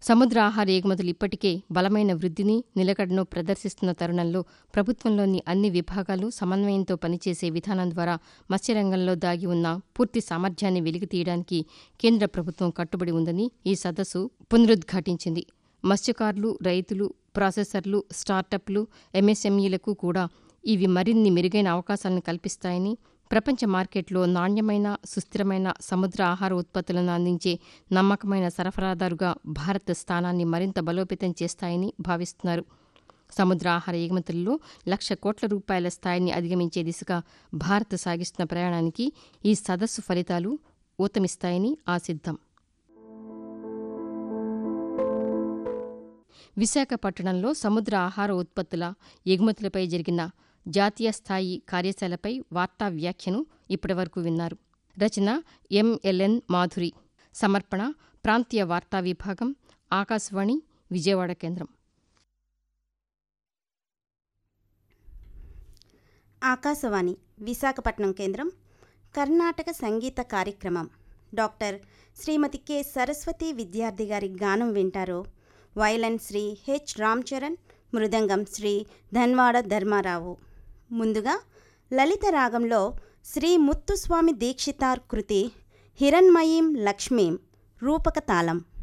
సముద్ర ఆహార ఎగుమతులు ఇప్పటికే బలమైన వృద్ధిని నిలకడను ప్రదర్శిస్తున్న తరుణంలో ప్రభుత్వంలోని అన్ని విభాగాలు సమన్వయంతో పనిచేసే విధానం ద్వారా మత్స్యరంగంలో దాగి ఉన్న పూర్తి సామర్థ్యాన్ని వెలికితీయడానికి కేంద్ర ప్రభుత్వం కట్టుబడి ఉందని ఈ సదస్సు పునరుద్ఘాటించింది మత్స్యకారులు రైతులు ప్రాసెసర్లు స్టార్టప్లు ఎంఎస్ఎంఈలకు కూడా ఇవి మరిన్ని మెరుగైన అవకాశాలను కల్పిస్తాయని ప్రపంచ మార్కెట్లో నాణ్యమైన సుస్థిరమైన సముద్ర ఆహార ఉత్పత్తులను అందించే నమ్మకమైన సరఫరాదారుగా భారత్ స్థానాన్ని మరింత బలోపేతం చేస్తాయని భావిస్తున్నారు సముద్ర ఆహార ఎగుమతుల్లో లక్ష కోట్ల రూపాయల స్థాయిని అధిగమించే దిశగా భారత్ సాగిస్తున్న ప్రయాణానికి ఈ సదస్సు ఫలితాలు ఊతమిస్తాయని ఆశిద్దాం విశాఖపట్టణంలో సముద్ర ఆహార ఉత్పత్తుల ఎగుమతులపై జరిగిన జాతీయ స్థాయి కార్యశాలపై వార్తా వ్యాఖ్యను ఇప్పటివరకు విన్నారు రచన ఎంఎల్ఎన్ మాధురి సమర్పణ ప్రాంతీయ వార్తా విభాగం ఆకాశవాణి విజయవాడ కేంద్రం ఆకాశవాణి విశాఖపట్నం కేంద్రం కర్ణాటక సంగీత కార్యక్రమం డాక్టర్ శ్రీమతి కె సరస్వతి విద్యార్థి గారి గానం వింటారు వయలన్ శ్రీ హెచ్ రామ్ చరణ్ మృదంగం శ్రీ ధన్వాడ ధర్మారావు ముందుగా లలిత రాగంలో శ్రీ ముత్తుస్వామి దీక్షితార్ కృతి హిరణ్మయీం లక్ష్మీం రూపక తాళం